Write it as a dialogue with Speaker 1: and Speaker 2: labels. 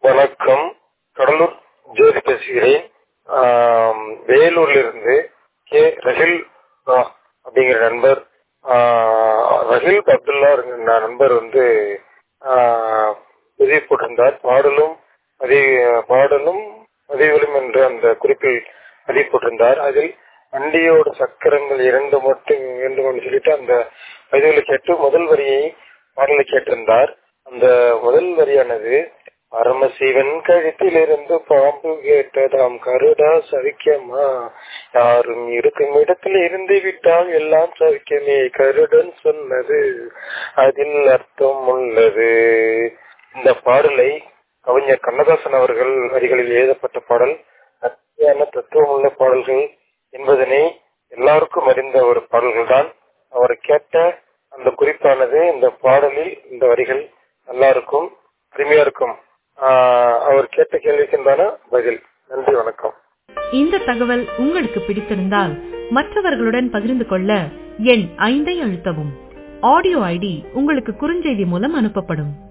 Speaker 1: வணக்கம் கடலூர் ஜோதி பேசுகிறேன் ஆம், வேலூரிலிருந்து கே ரஹில் ஆ, அப்படிங்கிற நண்பர் ஆ, ரஹில் அப்துல்லா என்கிற நண்பர் வந்து ஆ, பதிவு போட்டிருந்தார் பாடலும் பதிவு பாடலும் பதிவுகளும் என்ற அந்த குறிப்பில் பதிவு போட்டிருந்தார் அதில் வண்டியோட சக்கரங்கள் இரண்டு மட்டும் வேண்டும் சொல்லிட்டு அந்த பதிவுகளை கேட்டு முதல் வரியை பாடலை கேட்டிருந்தார் அந்த முதல் வரியானது பரமசிவன் கழுத்திலிருந்து பாம்பு கேட்டதாம் கருடா சவிக்கமா யாரும் இருக்கும் இடத்தில் இருந்து விட்டால் எல்லாம் சவிக்கமே கருடன் சொன்னது அதில் அர்த்தம் உள்ளது இந்த பாடலை கவிஞர் கண்ணதாசன் அவர்கள் வரிகளில் எழுதப்பட்ட பாடல் அத்தியான தத்துவம் உள்ள பாடல்கள் என்பதனை எல்லாருக்கும் அறிந்த ஒரு பாடல்கள் தான் அவர் கேட்ட அந்த குறிப்பானது இந்த பாடலில் இந்த வரிகள் நல்லா இருக்கும் அருமையா இருக்கும் ஆஹ் அவர் கேட்ட கேள்விக்குண்டான பதில் நன்றி வணக்கம்
Speaker 2: இந்த தகவல் உங்களுக்கு பிடித்திருந்தால் மற்றவர்களுடன் பகிர்ந்து கொள்ள எண் ஐந்தை அழுத்தவும் ஆடியோ ஐடி உங்களுக்கு குறுஞ்செய்தி மூலம் அனுப்பப்படும்